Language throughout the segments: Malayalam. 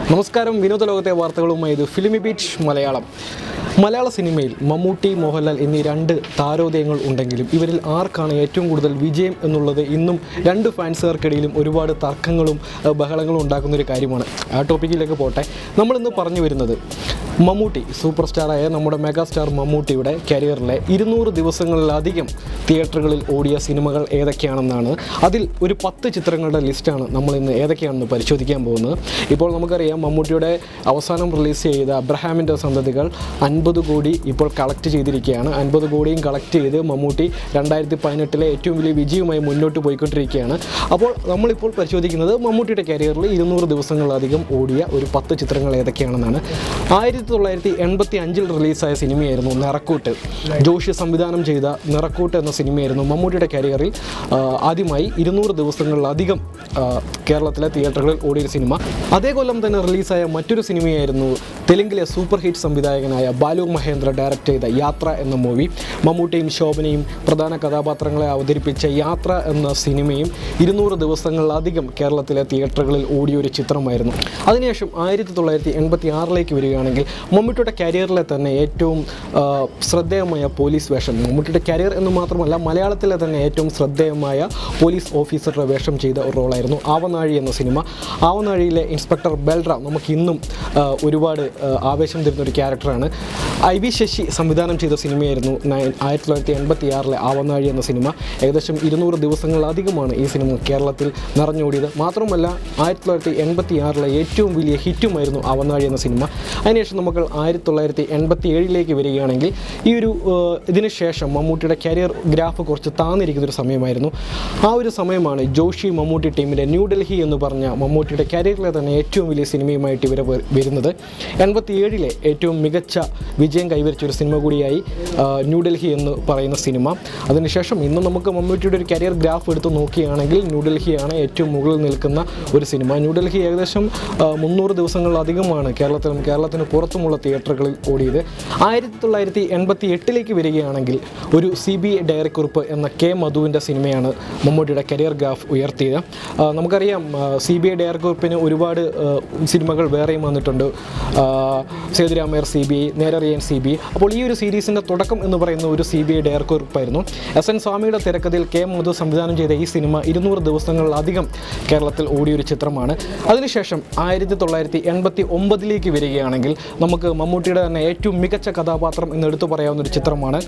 നമസ്കാരം വിനോദ ലോകത്തെ വാർത്തകളുമായി ഇത് ഫിലിമി ബീച്ച് മലയാളം മലയാള സിനിമയിൽ മമ്മൂട്ടി മോഹൻലാൽ എന്നീ രണ്ട് താരോദയങ്ങൾ ഉണ്ടെങ്കിലും ഇവരിൽ ആർക്കാണ് ഏറ്റവും കൂടുതൽ വിജയം എന്നുള്ളത് ഇന്നും രണ്ട് ഫാൻസുകാർക്കിടയിലും ഒരുപാട് തർക്കങ്ങളും ഏഹ്, ബഹളങ്ങളും ഉണ്ടാക്കുന്ന ഒരു കാര്യമാണ് ആ ടോപ്പിക്കിലേക്ക് പോട്ടെ നമ്മളിന്ന് പറഞ്ഞു വരുന്നത് മമ്മൂട്ടി സൂപ്പർ സ്റ്റാറായ നമ്മുടെ മെഗാസ്റ്റാർ മമ്മൂട്ടിയുടെ കരിയറിലെ ഇരുന്നൂറ് ദിവസങ്ങളിലധികം തിയേറ്ററുകളിൽ ഓടിയ സിനിമകൾ ഏതൊക്കെയാണെന്നാണ് അതിൽ ഒരു പത്ത് ചിത്രങ്ങളുടെ ലിസ്റ്റാണ് നമ്മൾ ഇന്ന് ഏതൊക്കെയാണെന്ന് പരിശോധിക്കാൻ പോകുന്നത് ഇപ്പോൾ നമുക്കറിയാം മമ്മൂട്ടിയുടെ അവസാനം റിലീസ് ചെയ്ത അബ്രഹാമിൻ്റെ സന്തതികൾ അൻപത് കോടി ഇപ്പോൾ കളക്ട് ചെയ്തിരിക്കുകയാണ് അൻപത് കോടിയും കളക്ട് ചെയ്ത് മമ്മൂട്ടി രണ്ടായിരത്തി പതിനെട്ടിലെ ഏറ്റവും വലിയ വിജയവുമായി മുന്നോട്ട് പോയിക്കൊണ്ടിരിക്കുകയാണ് അപ്പോൾ നമ്മളിപ്പോൾ പരിശോധിക്കുന്നത് മമ്മൂട്ടിയുടെ കരിയറിൽ ഇരുന്നൂറ് ദിവസങ്ങളിലധികം ഓടിയ ഒരു പത്ത് ചിത്രങ്ങൾ ഏതൊക്കെയാണെന്നാണ് ആയിരത്തി തൊള്ളായിരത്തി എൺപത്തി അഞ്ചിൽ റിലീസായ സിനിമയായിരുന്നു നിറക്കൂട്ട് ജോഷി സംവിധാനം ചെയ്ത നിറക്കൂട്ട് എന്ന സിനിമയായിരുന്നു മമ്മൂട്ടിയുടെ കരിയറിൽ ആ, ആദ്യമായി ഇരുന്നൂറ് ദിവസങ്ങളിലധികം ആ, കേരളത്തിലെ തിയേറ്ററുകളിൽ ഓടിയ സിനിമ അതേ കൊല്ലം തന്നെ റിലീസായ മറ്റൊരു സിനിമയായിരുന്നു തെലുങ്കിലെ സൂപ്പർ ഹിറ്റ് സംവിധായകനായ ബാലു മഹേന്ദ്ര ഡയറക്റ്റ് ചെയ്ത യാത്ര എന്ന മൂവി മമ്മൂട്ടിയും ശോഭനയും പ്രധാന കഥാപാത്രങ്ങളെ അവതരിപ്പിച്ച യാത്ര എന്ന സിനിമയും ഇരുന്നൂറ് ദിവസങ്ങളിലധികം കേരളത്തിലെ തിയേറ്ററുകളിൽ ഓടിയ ഒരു ചിത്രമായിരുന്നു അതിനുശേഷം ആയിരത്തി തൊള്ളായിരത്തി എൺപത്തി ആറിലേക്ക് വരികയാണെങ്കിൽ മമ്മൂട്ടിയുടെ കരിയറിലെ തന്നെ ഏറ്റവും ആ, ശ്രദ്ധേയമായ പോലീസ് വേഷം മമ്മൂട്ടിയുടെ കരിയർ എന്ന് മാത്രമല്ല മലയാളത്തിലെ തന്നെ ഏറ്റവും ശ്രദ്ധേയമായ പോലീസ് ഓഫീസറുടെ വേഷം ചെയ്ത ഒരു റോളായിരുന്നു ആവനാഴി എന്ന സിനിമ ആവനാഴിയിലെ ഇൻസ്പെക്ടർ ബൽറാം നമുക്ക് ഇന്നും ആ, ഒരുപാട് ആ, ആവേശം തരുന്ന ഒരു ക്യാരക്ടറാണ് ഐ വി ശശി സംവിധാനം ചെയ്ത സിനിമയായിരുന്നു നയൻ ആയിരത്തി തൊള്ളായിരത്തി എൺപത്തി ആറിലെ ആവനാഴി എന്ന സിനിമ ഏകദേശം ഇരുന്നൂറ് ദിവസങ്ങളിലധികമാണ് ഈ സിനിമ കേരളത്തിൽ നിറഞ്ഞോടിയത് മാത്രമല്ല ആയിരത്തി തൊള്ളായിരത്തി എൺപത്തി ആറിലെ ഏറ്റവും വലിയ ഹിറ്റുമായിരുന്നു ആവനാഴി എന്ന സിനിമ അതിനുശേഷം നമുക്ക് ആയിരത്തി തൊള്ളായിരത്തി എൺപത്തി ഏഴിലേക്ക് വരികയാണെങ്കിൽ ഈ ഒരു ഏഹ്, ഇതിന് ശേഷം മമ്മൂട്ടിയുടെ കരിയർ ഗ്രാഫ് കുറച്ച് താന്നിരിക്കുന്ന ഒരു സമയമായിരുന്നു ആ ഒരു സമയമാണ് ജോഷി മമ്മൂട്ടി ടീമിലെ ന്യൂഡൽഹി എന്ന് പറഞ്ഞ മമ്മൂട്ടിയുടെ കരിയറിലെ തന്നെ ഏറ്റവും വലിയ സിനിമയുമായിട്ട് ഇവർ വ- വരുന്നത് എൺപത്തി ഏഴിലെ ഏറ്റവും മികച്ച വിജയം കൈവരിച്ച ഒരു സിനിമ കൂടിയായി ആ, ന്യൂഡൽഹി എന്ന് പറയുന്ന സിനിമ അതിനുശേഷം ഇന്നും നമുക്ക് മമ്മൂട്ടിയുടെ ഒരു കരിയർ ഗ്രാഫ് എടുത്ത് നോക്കുകയാണെങ്കിൽ ന്യൂഡൽഹിയാണ് ഏറ്റവും മുകളിൽ നിൽക്കുന്ന ഒരു സിനിമ ന്യൂഡൽഹി ഏകദേശം ആ, മുന്നൂറ് ദിവസങ്ങളിലധികമാണ് കേരളത്തിലും കേരളത്തിന് പുറത്തുമുള്ള തിയേറ്ററുകളിൽ ഓടിയത് ആയിരത്തി തൊള്ളായിരത്തി എൺപത്തി എട്ടിലേക്ക് വരികയാണെങ്കിൽ ഒരു സി ബി ഐ ഡയറിക്കുറിപ്പ് എന്ന കെ മധുവിൻ്റെ സിനിമയാണ് മമ്മൂട്ടിയുടെ കരിയർ ഗ്രാഫ് ഉയർത്തിയത് ആ, നമുക്കറിയാം സി ബി ഐ ഡയറിക്കുറിപ്പിന് ഒരുപാട് ആ, സിനിമകൾ വേറെയും വന്നിട്ടുണ്ട് ആ, Sethuramaiyer C B I Nerariyan C B I അപ്പോൾ ഈ ഒരു സീരീസിൻ്റെ തുടക്കം എന്ന് പറയുന്ന ഒരു സി ബി ഐ ഡയറിക്കുറിപ്പായിരുന്നു എസ് എൻ സ്വാമിയുടെ തിരക്കഥയിൽ കെ മധു സംവിധാനം ചെയ്ത ഈ സിനിമ ഇരുന്നൂറ് ദിവസങ്ങളിലധികം കേരളത്തിൽ ഓടിയൊരു ചിത്രമാണ് അതിനുശേഷം ആയിരത്തി തൊള്ളായിരത്തി എൺപത്തി ഒമ്പതിലേക്ക് വരികയാണെങ്കിൽ നമുക്ക് മമ്മൂട്ടിയുടെ തന്നെ ഏറ്റവും മികച്ച കഥാപാത്രം എന്ന് എടുത്തു പറയാവുന്ന ഒരു ചിത്രമാണ്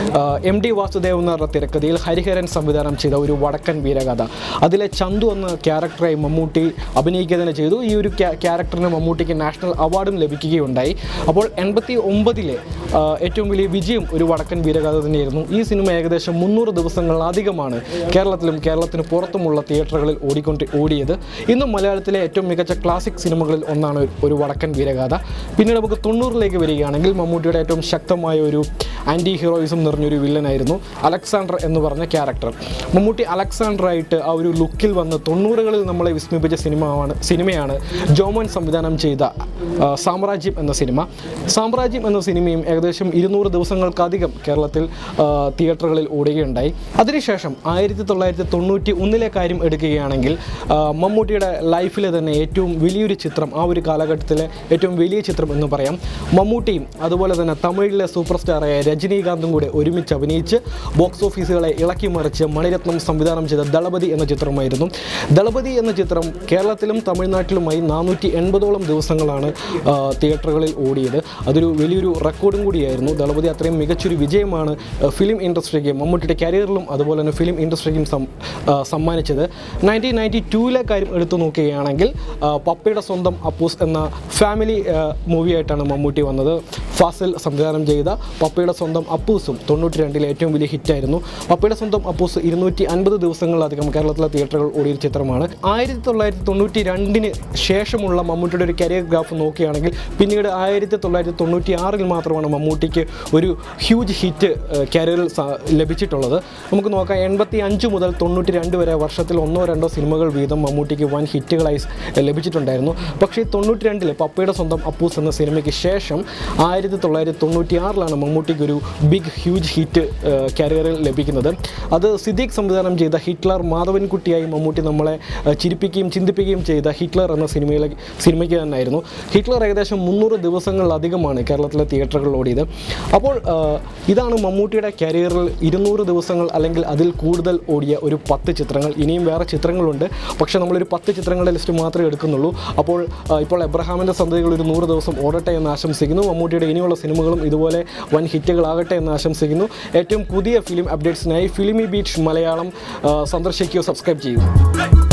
എം ഡി വാസുദേവ് എന്ന് പറഞ്ഞ തിരക്കഥയിൽ ഹരിഹരൻ സംവിധാനം ചെയ്ത ഒരു വടക്കൻ വീരകഥ അതിലെ ചന്തു എന്ന ക്യാരക്ടറായി മമ്മൂട്ടി അഭിനയിക്കുക തന്നെ ചെയ്തു ഈ ഒരു ക്യാ- ക്യാരക്ടറിന് മമ്മൂട്ടിക്ക് നാഷണൽ അവാർഡും ലഭിക്കുകയുണ്ടായി അപ്പോൾ എൺപത്തി ഒമ്പതിലെ ഏറ്റവും വലിയ വിജയം ഒരു വടക്കൻ വീരകഥ തന്നെയായിരുന്നു ഈ സിനിമ ഏകദേശം മുന്നൂറ് ദിവസങ്ങളിലധികമാണ് കേരളത്തിലും കേരളത്തിന് പുറത്തുമുള്ള തിയേറ്ററുകളിൽ ഓടിക്കൊണ്ട് ഓടിയത് ഇന്നും മലയാളത്തിലെ ഏറ്റവും മികച്ച ക്ലാസിക് സിനിമകളിൽ ഒന്നാണ് ഒരു- ഒരു വടക്കൻ വീരഗാഥ പിന്നീട് നമുക്ക് തൊണ്ണൂറിലേക്ക് വരികയാണെങ്കിൽ മമ്മൂട്ടിയുടെ ഏറ്റവും ശക്തമായ ഒരു ആൻറ്റി ഹീറോയിസം നിറഞ്ഞൊരു വില്ലനായിരുന്നു അലക്സാണ്ടർ എന്ന് പറഞ്ഞ ക്യാരക്ടർ മമ്മൂട്ടി അലക്സാണ്ടറായിട്ട് ആ ഒരു ലുക്കിൽ വന്ന് തൊണ്ണൂറുകളിൽ നമ്മളെ വിസ്മയിപ്പിച്ച സിനിമയാണ് സിനിമയാണ് ജോമോൻ സംവിധാനം ചെയ്ത ആ, സാമ്രാജ്യം എന്ന സിനിമ സാമ്രാജ്യം എന്ന സിനിമയും ഏകദേശം ഇരുന്നൂറ് ദിവസങ്ങൾക്കധികം കേരളത്തിൽ ആ, തിയേറ്ററുകളിൽ ഓടുകയുണ്ടായി അതിനുശേഷം ആയിരത്തി തൊള്ളായിരത്തി തൊണ്ണൂറ്റി ഒന്നിലെ കാര്യം എടുക്കുകയാണെങ്കിൽ ആ, മമ്മൂട്ടിയുടെ ലൈഫിലെ തന്നെ ഏറ്റവും വലിയൊരു ചിത്രം ആ ഒരു കാലഘട്ടത്തിലെ ഏറ്റവും വലിയ ചിത്രം എന്ന് പറയാം മമ്മൂട്ടിയും അതുപോലെ തന്നെ തമിഴിലെ സൂപ്പർ സ്റ്റാറായ രജനീകാന്തും കൂടെ ഒരുമിച്ച് അഭിനയിച്ച് ബോക്സ് ഓഫീസുകളെ ഇളക്കി മറിച്ച് മണിരത്നം സംവിധാനം ചെയ്ത ദളപതി എന്ന ചിത്രമായിരുന്നു ദളപതി എന്ന ചിത്രം കേരളത്തിലും തമിഴ്നാട്ടിലുമായി നാനൂറ്റി എൺപതോളം ദിവസങ്ങളാണ് ആ, തിയേറ്ററുകളിൽ ഓടിയത് അതൊരു വലിയൊരു റെക്കോർഡും കൂടിയായിരുന്നു ദളപതി അത്രയും മികച്ചൊരു വിജയമാണ് ആ, ഫിലിം ഇൻഡസ്ട്രിക്ക് മമ്മൂട്ടിയുടെ കരിയറിലും അതുപോലെ തന്നെ ഫിലിം ഇൻഡസ്ട്രിക്കും സം- ആ, സമ്മാനിച്ചത് നയൻറ്റീൻ നയൻറ്റി ടൂവിലെ കാര്യം എടുത്തു നോക്കുകയാണെങ്കിൽ ആ, പപ്പയുടെ സ്വന്തം അപ്പൂസ് എന്ന ഫാമിലി മൂവിയായിട്ടാണ് മമ്മൂട്ടി വന്നത് ഫാസിൽ സംവിധാനം ചെയ്ത പപ്പയുടെ സ്വന്തം അപ്പൂസും തൊണ്ണൂറ്റി രണ്ടിലെ ഏറ്റവും വലിയ ഹിറ്റായിരുന്നു പപ്പയുടെ സ്വന്തം അപ്പൂസ് ഇരുന്നൂറ്റി അൻപത് ദിവസങ്ങളിലധികം കേരളത്തിലെ തിയേറ്ററുകൾ ഓടിയ ചിത്രമാണ് ആയിരത്തി തൊള്ളായിരത്തി തൊണ്ണൂറ്റി രണ്ടിന് ശേഷമുള്ള മമ്മൂട്ടിയുടെ ഒരു കരിയർ ഗ്രാഫ് നോക്കുകയാണെങ്കിൽ പിന്നീട് ആയിരത്തി തൊള്ളായിരത്തി തൊണ്ണൂറ്റി ആറിൽ മാത്രമാണ് മമ്മൂട്ടിക്ക് ഒരു ഹ്യൂജ് ഹിറ്റ് കരിയറിൽ സ- ലഭിച്ചിട്ടുള്ളത് നമുക്ക് നോക്കാം എൺപത്തി അഞ്ച് മുതൽ തൊണ്ണൂറ്റി രണ്ട് വരെ വർഷത്തിൽ ഒന്നോ രണ്ടോ സിനിമകൾ വീതം മമ്മൂട്ടിക്ക് വൻ ഹിറ്റുകളായി സ് ലഭിച്ചിട്ടുണ്ടായിരുന്നു പക്ഷേ തൊണ്ണൂറ്റി രണ്ടിൽ പപ്പയുടെ സ്വന്തം അപ്പൂസ് എന്ന സിനിമയ്ക്ക് ശേഷം ആയിരത്തി ആയിരത്തി തൊള്ളായിരത്തി തൊണ്ണൂറ്റി ആറിലാണ് മമ്മൂട്ടിക്ക് ഒരു ബിഗ് ഹ്യൂജ് ഹിറ്റ് കരിയറിൽ ലഭിക്കുന്നത് അത് സിദ്ദീഖ് സംവിധാനം ചെയ്ത ഹിറ്റ്ലർ മാധവൻകുട്ടിയായി മമ്മൂട്ടി നമ്മളെ ആ, ചിരിപ്പിക്കുകയും ചിന്തിപ്പിക്കുകയും ചെയ്ത ഹിറ്റ്ലർ എന്ന സിനിമയിലെ സിനിമയ്ക്ക് തന്നെയായിരുന്നു ഹിറ്റ്ലർ ഏകദേശം മുന്നൂറ് ദിവസങ്ങളിലധികമാണ് കേരളത്തിലെ തിയേറ്ററുകളിൽ ഓടിയത് അപ്പോൾ ആ, ഇതാണ് മമ്മൂട്ടിയുടെ കരിയറിൽ ഇരുന്നൂറ് ദിവസങ്ങൾ അല്ലെങ്കിൽ അതിൽ കൂടുതൽ ഓടിയ ഒരു പത്ത് ചിത്രങ്ങൾ ഇനിയും വേറെ ചിത്രങ്ങളുണ്ട് പക്ഷേ നമ്മളൊരു പത്ത് ചിത്രങ്ങളുടെ ലിസ്റ്റ് മാത്രമേ എടുക്കുന്നുള്ളൂ അപ്പോൾ ആ, ഇപ്പോൾ എബ്രഹാമിൻ്റെ സന്തതികൾ ഒരു നൂറ് ദിവസം ഓടട്ടെ എന്ന് ആശംസിക്കുന്നു മമ്മൂട്ടിയുടെ ഇനിയുള്ള സിനിമകളും ഇതുപോലെ വൻ ഹിറ്റുകളാകട്ടെ എന്ന് ആശംസിക്കുന്നു ഏറ്റവും പുതിയ ഫിലിം അപ്ഡേറ്റ്സിനായി ഫിലിമി ബീച്ച് മലയാളം ആ, സന്ദർശിക്കുകയോ സബ്സ്ക്രൈബ് ചെയ്യുക